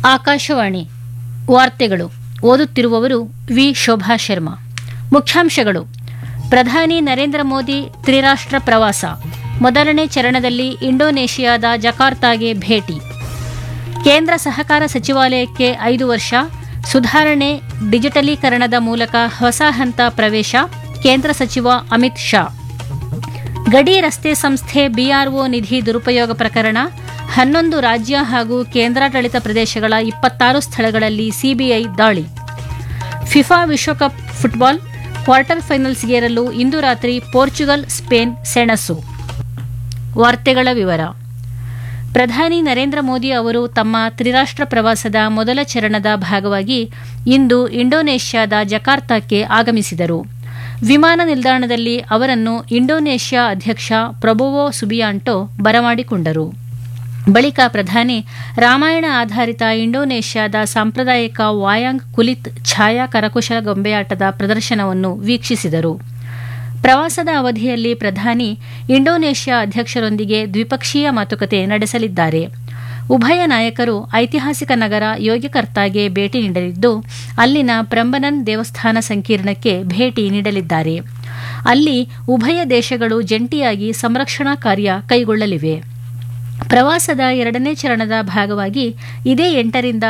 ಆಕಾಶವಾಣಿ ವಾರ್ತೆಗಳು ಓದುತ್ತಿರುವವರು ವಿ ಶೋಭಾ ಶರ್ಮಾ ಮುಖ್ಯಾಂಶಗಳು ಪ್ರಧಾನಿ ನರೇಂದ್ರ ಮೋದಿ ತ್ರಿರಾಷ್ಟ್ರ ಪ್ರವಾಸ ಮೊದಲನೇ ಚರಣದಲ್ಲಿ ಇಂಡೋನೇಷಿಯಾದ ಜಕಾರ್ತಾಗೆ ಭೇಟಿ ಕೇಂದ್ರ ಸಹಕಾರ ಸಚಿವಾಲಯಕ್ಕೆ ಐದು ವರ್ಷ ಸುಧಾರಣೆ ಡಿಜಿಟಲೀಕರಣದ ಮೂಲಕ ಹೊಸ ಹಂತ ಪ್ರವೇಶ ಕೇಂದ್ರ ಸಚಿವ ಅಮಿತ್ ಶಾ ಗಡಿ ರಸ್ತೆ ಸಂಸ್ಥೆ ಬಿಆರ್ಒ ನಿಧಿ ದುರುಪಯೋಗ ಪ್ರಕರಣ ಹನ್ನೊಂದು ರಾಜ್ಯ ಹಾಗೂ ಕೇಂದ್ರಾಡಳಿತ ಪ್ರದೇಶಗಳ ಇಪ್ಪತ್ತಾರು ಸ್ಥಳಗಳಲ್ಲಿ ಸಿಬಿಐ ದಾಳಿ ಫಿಫಾ ವಿಶ್ವಕಪ್ ಫುಟ್ಬಾಲ್ ಕ್ವಾರ್ಟರ್ ಫೈನಲ್ಸ್ಗೇರಲು ಇಂದು ರಾತ್ರಿ ಪೋರ್ಚುಗಲ್ ಸ್ಪೇನ್ ಸೆಣಸು ವಾರ್ತೆಗಳ ವಿವರ ಪ್ರಧಾನಿ ನರೇಂದ್ರ ಮೋದಿ ಅವರು ತಮ್ಮ ತ್ರಿರಾಷ್ಟ್ರ ಪ್ರವಾಸದ ಮೊದಲ ಚರಣದ ಭಾಗವಾಗಿ ಇಂದು ಇಂಡೋನೇಷ್ಯಾದ ಜಕಾರ್ತಾಕ್ಕೆ ಆಗಮಿಸಿದರು ವಿಮಾನ ನಿಲ್ದಾಣದಲ್ಲಿ ಅವರನ್ನು ಇಂಡೋನೇಷ್ಯಾ ಅಧ್ಯಕ್ಷ ಪ್ರೊಬೋವೋ ಸುಬಿಯಾಂಟೋ ಬರಮಾಡಿಕೊಂಡರು ಬಳಿಕ ಪ್ರಧಾನಿ ರಾಮಾಯಣ ಆಧಾರಿತ ಇಂಡೋನೇಷ್ಯಾದ ಸಾಂಪ್ರದಾಯಿಕ ವಾಯಾಂಗ್ ಕುಲಿತ್ ಛಾಯಾ ಕರಕುಶಲ ಗೊಂಬೆಯಾಟದ ಪ್ರದರ್ಶನವನ್ನು ವೀಕ್ಷಿಸಿದರು ಪ್ರವಾಸದ ಅವಧಿಯಲ್ಲಿ ಪ್ರಧಾನಿ ಇಂಡೋನೇಷ್ಯಾ ಅಧ್ಯಕ್ಷರೊಂದಿಗೆ ದ್ವಿಪಕ್ಷೀಯ ಮಾತುಕತೆ ನಡೆಸಲಿದ್ದಾರೆ ಉಭಯ ನಾಯಕರು ಐತಿಹಾಸಿಕ ನಗರ ಯೋಗ್ಯಕರ್ತಾಗೆ ಭೇಟಿ ನೀಡಲಿದ್ದು ಅಲ್ಲಿನ ಪ್ರಂಬನನ್ ದೇವಸ್ಥಾನ ಸಂಕೀರ್ಣಕ್ಕೆ ಭೇಟಿ ನೀಡಲಿದ್ದಾರೆ ಅಲ್ಲಿ ಉಭಯ ದೇಶಗಳು ಜಂಟಿಯಾಗಿ ಸಂರಕ್ಷಣಾ ಕಾರ್ಯ ಕೈಗೊಳ್ಳಲಿವೆ ಪ್ರವಾಸದ ಎರಡನೇ ಚರಣದ ಭಾಗವಾಗಿ ಇದೇ ಎಂಟರಿಂದ